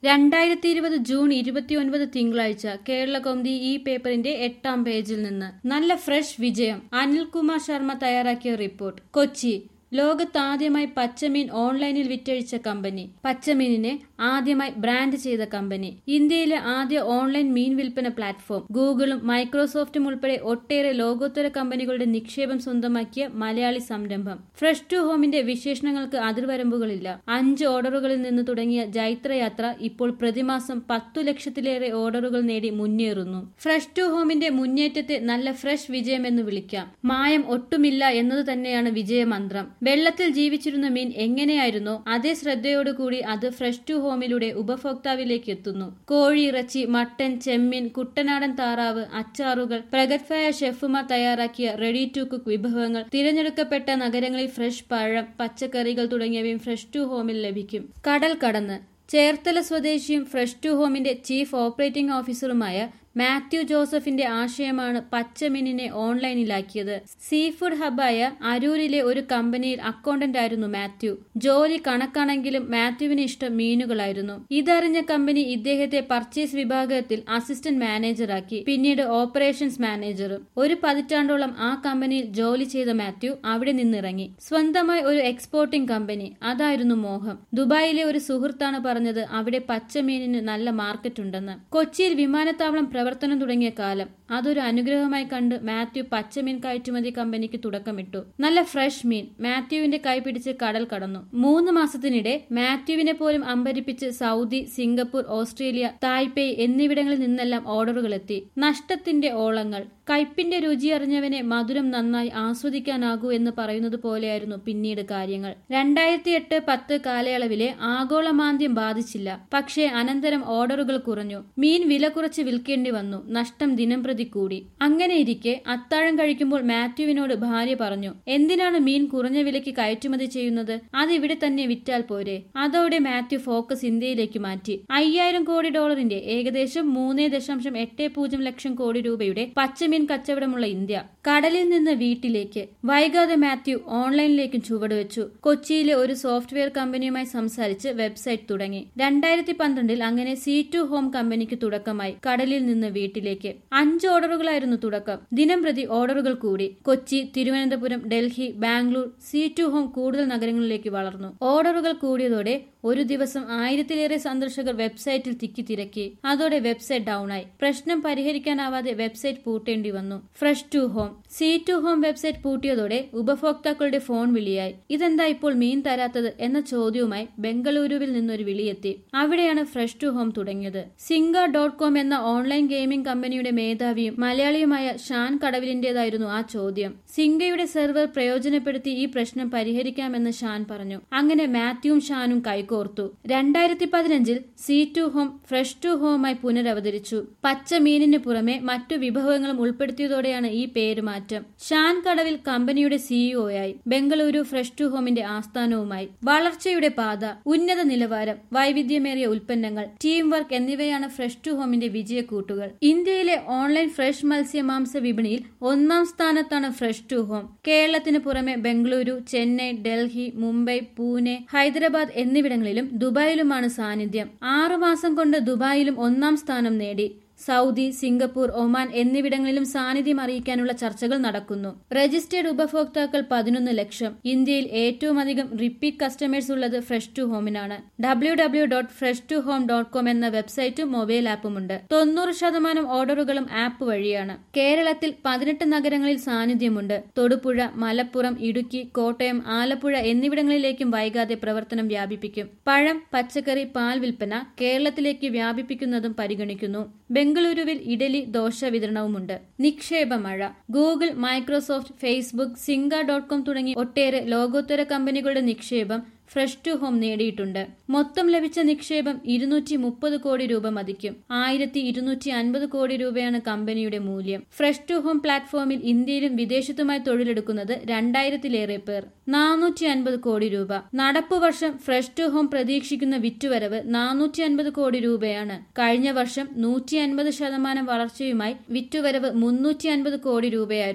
രണ്ടായിരത്തി ഇരുപത് ജൂൺ ഇരുപത്തിയൊൻപത് തിങ്കളാഴ്ച കേരള കൗമുദി ഈ പേപ്പറിന്റെ എട്ടാം പേജിൽ നിന്ന് നല്ല ഫ്രഷ് വിജയം അനിൽകുമാർ ശർമ്മ തയ്യാറാക്കിയ റിപ്പോർട്ട് കൊച്ചി ലോകത്താദ്യമായി പച്ചമീൻ ഓൺലൈനിൽ വിറ്റഴിച്ച കമ്പനി പച്ചമീനിനെ ആദ്യമായി ബ്രാൻഡ് ചെയ്ത കമ്പനി ഇന്ത്യയിലെ ആദ്യ ഓൺലൈൻ മീൻ വിൽപ്പന പ്ലാറ്റ്ഫോം ഗൂഗിളും മൈക്രോസോഫ്റ്റും ഉൾപ്പെടെ ഒട്ടേറെ ലോകോത്തര കമ്പനികളുടെ നിക്ഷേപം സ്വന്തമാക്കിയ മലയാളി സംരംഭം ഫ്രഷ് ടു ഹോമിന്റെ വിശേഷണങ്ങൾക്ക് അതിർവരമ്പുകളില്ല അഞ്ച് ഓർഡറുകളിൽ നിന്ന് തുടങ്ങിയ ജൈത്രയാത്ര ഇപ്പോൾ പ്രതിമാസം പത്തു ലക്ഷത്തിലേറെ ഓർഡറുകൾ നേടി മുന്നേറുന്നു ഫ്രഷ് ടു ഹോമിന്റെ മുന്നേറ്റത്തെ നല്ല ഫ്രഷ് വിജയമെന്ന് വിളിക്കാം മായം ഒട്ടുമില്ല എന്നത് തന്നെയാണ് വിജയമന്ത്രം വെള്ളത്തിൽ ജീവിച്ചിരുന്ന മീൻ എങ്ങനെയായിരുന്നോ അതേ ശ്രദ്ധയോടുകൂടി അത് ഫ്രഷ് ടു ഹോമിലൂടെ ഉപഭോക്താവിലേക്ക് എത്തുന്നു കോഴി ഇറച്ചി മട്ടൻ ചെമ്മീൻ കുട്ടനാടൻ താറാവ് അച്ചാറുകൾ പ്രഗത്ഭയായ ഷെഫുമാർ തയ്യാറാക്കിയ റെഡി ടു കുക്ക് വിഭവങ്ങൾ തിരഞ്ഞെടുക്കപ്പെട്ട നഗരങ്ങളിൽ ഫ്രഷ് പഴം പച്ചക്കറികൾ തുടങ്ങിയവയും ഫ്രഷ് ടു ഹോമിൽ ലഭിക്കും കടൽ കടന്ന് ചേർത്തല സ്വദേശിയും ഫ്രഷ് ടു ഹോമിന്റെ ചീഫ് ഓപ്പറേറ്റിംഗ് ഓഫീസറുമായ മാത്യു ജോസഫിന്റെ ആശയമാണ് പച്ചമീനിനെ ഓൺലൈനിലാക്കിയത് സീ ഫുഡ് ഹബായ അരൂരിലെ ഒരു കമ്പനിയിൽ അക്കൗണ്ടന്റ് ആയിരുന്നു മാത്യു ജോലി കണക്കാണെങ്കിലും മാത്യുവിന് ഇഷ്ടം മീനുകളായിരുന്നു ഇതറിഞ്ഞ കമ്പനി ഇദ്ദേഹത്തെ പർച്ചേസ് വിഭാഗത്തിൽ അസിസ്റ്റന്റ് മാനേജറാക്കി പിന്നീട് ഓപ്പറേഷൻസ് മാനേജറും ഒരു പതിറ്റാണ്ടോളം ആ കമ്പനിയിൽ ജോലി ചെയ്ത മാത്യു അവിടെ നിന്നിറങ്ങി സ്വന്തമായി ഒരു എക്സ്പോർട്ടിംഗ് കമ്പനി അതായിരുന്നു മോഹം ദുബായിലെ ഒരു സുഹൃത്താണ് പറഞ്ഞത് അവിടെ പച്ചമീനിന് നല്ല മാർക്കറ്റ് ഉണ്ടെന്ന് കൊച്ചിയിൽ വിമാനത്താവളം പ്രവർത്തനം തുടങ്ങിയ കാലം അതൊരു അനുഗ്രഹമായി കണ്ട് മാത്യു പച്ചമീൻ കയറ്റുമതി കമ്പനിക്ക് തുടക്കമിട്ടു നല്ല ഫ്രഷ് മീൻ മാത്യുവിന്റെ കൈപിടിച്ച് കടൽ കടന്നു മൂന്ന് മാസത്തിനിടെ മാത്യുവിനെ പോലും അമ്പരിപ്പിച്ച് സൗദി സിംഗപ്പൂർ ഓസ്ട്രേലിയ തായ്പേയ് എന്നിവിടങ്ങളിൽ നിന്നെല്ലാം ഓർഡറുകൾ എത്തി നഷ്ടത്തിന്റെ ഓളങ്ങൾ കയ്പിന്റെ രുചി അറിഞ്ഞവനെ മധുരം നന്നായി ആസ്വദിക്കാനാകൂ എന്ന് പറയുന്നത് പോലെയായിരുന്നു പിന്നീട് കാര്യങ്ങൾ രണ്ടായിരത്തി എട്ട് പത്ത് കാലയളവിലെ ആഗോളമാന്ദ്യം ബാധിച്ചില്ല പക്ഷേ അനന്തരം ഓർഡറുകൾ കുറഞ്ഞു മീൻ വില കുറച്ച് വിൽക്കേണ്ടി വന്നു നഷ്ടം ദിനംപ്രതി കൂടി അങ്ങനെയിരിക്കെ അത്താഴം കഴിക്കുമ്പോൾ മാത്യുവിനോട് ഭാര്യ പറഞ്ഞു എന്തിനാണ് മീൻ കുറഞ്ഞ വിലയ്ക്ക് കയറ്റുമതി ചെയ്യുന്നത് അത് ഇവിടെ തന്നെ വിറ്റാൽ പോരെ അതോടെ മാത്യു ഫോക്കസ് ഇന്ത്യയിലേക്ക് മാറ്റി അയ്യായിരം കോടി ഡോളറിന്റെ ഏകദേശം മൂന്നേ ദശാംശം എട്ട് പൂജ്യം ലക്ഷം കോടി രൂപയുടെ പച്ചമീൻ കച്ചവടമുള്ള ഇന്ത്യ കടലിൽ നിന്ന് വീട്ടിലേക്ക് വൈകാതെ മാത്യു ഓൺലൈനിലേക്കും ചുവടുവെച്ചു കൊച്ചിയിലെ ഒരു സോഫ്റ്റ്വെയർ കമ്പനിയുമായി സംസാരിച്ച് വെബ്സൈറ്റ് തുടങ്ങി രണ്ടായിരത്തി പന്ത്രണ്ടിൽ അങ്ങനെ സി ടു ഹോം കമ്പനിക്ക് തുടക്കമായി കടലിൽ നിന്ന് വീട്ടിലേക്ക് അഞ്ച് ഓർഡറുകളായിരുന്നു തുടക്കം ദിനം പ്രതി ഓർഡറുകൾ കൂടി Kochi Thiruvananthapuram Delhi Bangalore C to home കൂടുതൽ നഗരങ്ങളിലേക്ക് വളർന്നു ഓർഡറുകൾ കൂടിയതോടെ ഒരു ദിവസം ആയിരത്തിലേറെ സന്ദർശകർ വെബ്സൈറ്റിൽ തിക്കി തിരക്കി അതോടെ വെബ്സൈറ്റ് ഡൗൺ ആയി പ്രശ്നം പരിഹരിക്കാനാവാതെ വെബ്സൈറ്റ് പൂട്ടേണ്ടി വന്നു fresh to home C to home website പൂട്ടിയതോടെ ഉപഭോക്താക്കളുടെ ഫോൺ വിളിയായി ഇതെന്താ ഇപ്പോൾ മീൻ തരാത്തത് എന്ന ചോദ്യവുമായി ബംഗളൂരുവിൽ നിന്നൊരു വിളിയെത്തി അവിടെയാണ് ഫ്രഷ് ടു ഹോം തുടങ്ങിയത് സിംഗ ഡോട്ട് കോം എന്ന ഓൺലൈൻ ഗെയിമിംഗ് കമ്പനിയുടെ മേധാവിയും മലയാളിയുമായ ഷാൻ കടവിലിന്റേതായിരുന്നു ആ ചോദ്യം സിംഗയുടെ സെർവർ പ്രയോജനപ്പെടുത്തി ഈ പ്രശ്നം പരിഹരിക്കാമെന്ന് ഷാൻ പറഞ്ഞു അങ്ങനെ മാത്യുവും ഷാനും കൈകോർത്തു രണ്ടായിരത്തി പതിനഞ്ചിൽ C to home fresh to ഹോമായി പുനരവതരിച്ചു പച്ച മീനിന് പുറമെ മറ്റു വിഭവങ്ങളും ഉൾപ്പെടുത്തിയതോടെയാണ് ഈ പേര് മാറ്റം ഷാൻ കടവിൽ കമ്പനിയുടെ സിഇഒയായി ബംഗളൂരു ഫ്രഷ് ടു ഹോമിന്റെ ആസ്ഥാനവുമായി വളർച്ചയുടെ പാത ഉന്നത നിലവാരം വൈവിധ്യമേറിയ ഉൽപ്പന്നങ്ങൾ ടീം വർക്ക് എന്നിവയാണ് ഫ്രഷ് ടു ഹോമിന്റെ വിജയക്കൂട്ടുകൾ ഇന്ത്യയിലെ ഓൺലൈൻ ഫ്രഷ് മത്സ്യ മാംസ വിപണിയിൽ ഒന്നാം സ്ഥാനത്താണ് ഫ്രഷ് ടു ഹോം കേരളത്തിന് പുറമെ ബംഗളൂരു ചെന്നൈ ഡൽഹി മുംബൈ പൂനെ ഹൈദരാബാദ് എന്നിവിടങ്ങളിലും ദുബായിലുമാണ് സാന്നിധ്യം ആറുമാസം കൊണ്ട് ദുബായിലും ഒന്നാം സ്ഥാനം നേടി സൗദി സിംഗപ്പൂർ ഒമാൻ എന്നിവിടങ്ങളിലും സാന്നിധ്യം അറിയിക്കാനുള്ള ചർച്ചകൾ നടക്കുന്നു രജിസ്റ്റേർഡ് ഉപഭോക്താക്കൾ പതിനൊന്ന് ലക്ഷം ഇന്ത്യയിൽ ഏറ്റവും അധികം റിപ്പീറ്റ് കസ്റ്റമേഴ്സ് ഉള്ളത് ഫ്രഷ് ടു ഹോമിനാണ് W W dot fresh to home dot com എന്ന വെബ്സൈറ്റും മൊബൈൽ ആപ്പുമുണ്ട് തൊണ്ണൂറ് ശതമാനം ഓർഡറുകളും ആപ്പ് വഴിയാണ് കേരളത്തിൽ പതിനെട്ട് നഗരങ്ങളിൽ സാന്നിധ്യമുണ്ട് തൊടുപുഴ മലപ്പുറം ഇടുക്കി കോട്ടയം ആലപ്പുഴ എന്നിവിടങ്ങളിലേക്കും വൈകാതെ പ്രവർത്തനം വ്യാപിപ്പിക്കും പഴം പച്ചക്കറി പാൽ വിൽപ്പന കേരളത്തിലേക്ക് വ്യാപിപ്പിക്കുന്നതും പരിഗണിക്കുന്നു ബംഗളൂരുവിൽ ഇഡലി ദോശ വിതരണവുമുണ്ട് നിക്ഷേപ മഴ Google Microsoft Facebook Zynga dot com തുടങ്ങി ഒട്ടേറെ ലോകോത്തര കമ്പനികളുടെ നിക്ഷേപം ഫ്രഷ് ടു ഹോം നേടിയിട്ടുണ്ട് മൊത്തം ലഭിച്ച നിക്ഷേപം ഇരുന്നൂറ്റി മുപ്പത് കോടി രൂപ മതിക്കും ആയിരത്തി ഇരുന്നൂറ്റി അൻപത് കോടി രൂപയാണ് കമ്പനിയുടെ മൂല്യം ഫ്രഷ് ടു ഹോം പ്ലാറ്റ്ഫോമിൽ ഇന്ത്യയിലും വിദേശത്തുമായി തൊഴിലെടുക്കുന്നത് രണ്ടായിരത്തിലേറെ പേർ നാനൂറ്റി അൻപത് കോടി രൂപ നടപ്പു വർഷം ഫ്രഷ് ടു ഹോം പ്രതീക്ഷിക്കുന്ന വിറ്റുവരവ് നാനൂറ്റി അൻപത് കോടി രൂപയാണ് കഴിഞ്ഞ വർഷം നൂറ്റി അൻപത് ശതമാനം വളർച്ചയുമായി വിറ്റുവരവ് മുന്നൂറ്റി അൻപത് കോടി രൂപയായിരുന്നു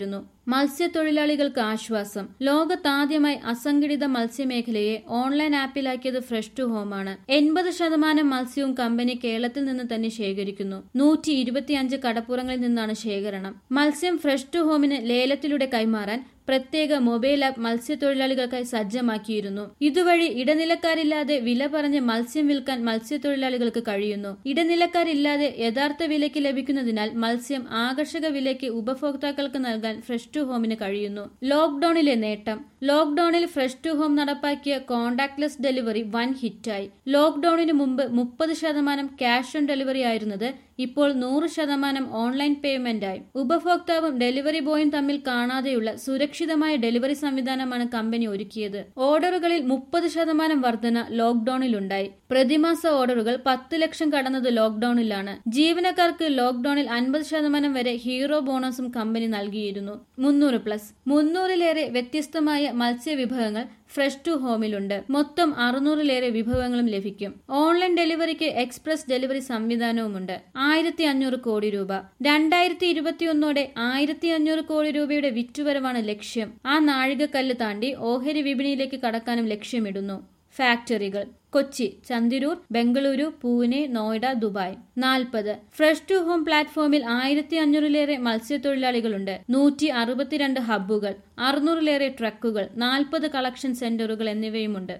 മത്സ്യത്തൊഴിലാളികൾക്ക് ആശ്വാസം ലോകത്താദ്യമായി അസംഘടിത മത്സ്യമേഖലയെ ഓൺലൈൻ ആപ്പിലാക്കിയത് ഫ്രഷ് ടു ഹോമാണ് എൺപത് ശതമാനം മത്സ്യവും കമ്പനി കേരളത്തിൽ നിന്ന് തന്നെ ശേഖരിക്കുന്നു നൂറ്റി ഇരുപത്തിയഞ്ച് കടപ്പുറങ്ങളിൽ നിന്നാണ് ശേഖരണം മത്സ്യം ഫ്രഷ് ടു ഹോമിന് ലേലത്തിലൂടെ കൈമാറാൻ പ്രത്യേക മൊബൈൽ ആപ്പ് മത്സ്യത്തൊഴിലാളികൾക്കായി സജ്ജമാക്കിയിരുന്നു ഇതുവഴി ഇടനിലക്കാരില്ലാതെ വില പറഞ്ഞ് മത്സ്യം വിൽക്കാൻ മത്സ്യത്തൊഴിലാളികൾക്ക് കഴിയുന്നു ഇടനിലക്കാരില്ലാതെ യഥാർത്ഥ വിലയ്ക്ക് ലഭിക്കുന്നതിനാൽ മത്സ്യം ആകർഷക വിലയ്ക്ക് ഉപഭോക്താക്കൾക്ക് നൽകാൻ ഫ്രഷ് ടു ഹോമിന് കഴിയുന്നു ലോക്ഡൌണിലെ നേട്ടം ലോക്ഡൌണിൽ ഫ്രഷ് ടു ഹോം നടപ്പാക്കിയ കോണ്ടാക്ട്ലെസ് ഡെലിവറി വൻ ഹിറ്റായി ലോക്ഡൌണിന് മുമ്പ് മുപ്പത് ശതമാനം ക്യാഷ് ഓൺ ഡെലിവറി ആയിരുന്നത് ഇപ്പോൾ നൂറ് ശതമാനം ഓൺലൈൻ പേയ്മെന്റായി ഉപഭോക്താവും ഡെലിവറി ബോയും തമ്മിൽ കാണാതെയുള്ള സുരക്ഷിതമായ ഡെലിവറി സംവിധാനമാണ് കമ്പനി ഒരുക്കിയത് ഓർഡറുകളിൽ മുപ്പത് ശതമാനം വർധന ലോക്ഡൌണിലുണ്ടായി പ്രതിമാസ ഓർഡറുകൾ പത്ത് ലക്ഷം കടന്നത് ലോക്ഡൌണിലാണ് ജീവനക്കാർക്ക് ലോക്ഡൌണിൽ അൻപത് ശതമാനം വരെ ഹീറോ ബോണസും കമ്പനി നൽകിയിരുന്നു മുന്നൂറ് പ്ലസ് മുന്നൂറിലേറെ വ്യത്യസ്തമായ മത്സ്യവിഭവങ്ങൾ ഫ്രഷ് ടു ഹോമിലുണ്ട് മൊത്തം അറുന്നൂറിലേറെ വിഭവങ്ങളും ലഭിക്കും ഓൺലൈൻ ഡെലിവറിക്ക് എക്സ്പ്രസ് ഡെലിവറി സംവിധാനവുമുണ്ട് ആയിരത്തി അഞ്ഞൂറ് കോടി രൂപ രണ്ടായിരത്തി ഇരുപത്തിയൊന്നോടെ ആയിരത്തി അഞ്ഞൂറ് കോടി രൂപയുടെ വിറ്റുവരവാണ് ലക്ഷ്യം ആ നാഴികക്കല്ല് താണ്ടി ഓഹരി വിപണിയിലേക്ക് കടക്കാനും ലക്ഷ്യമിടുന്നു ഫാക്ടറികൾ കൊച്ചി ചന്ദിരൂർ ബംഗളൂരു പൂനെ നോയിഡ ദുബായ് നാൽപ്പത് ഫ്രഷ് ടു ഹോം പ്ലാറ്റ്ഫോമിൽ ആയിരത്തി അഞ്ഞൂറിലേറെ മത്സ്യത്തൊഴിലാളികളുണ്ട് നൂറ്റി അറുപത്തിരണ്ട് ഹബ്ബുകൾ അറുന്നൂറിലേറെ ട്രക്കുകൾ നാൽപ്പത് കളക്ഷൻ സെന്ററുകൾ എന്നിവയുമുണ്ട്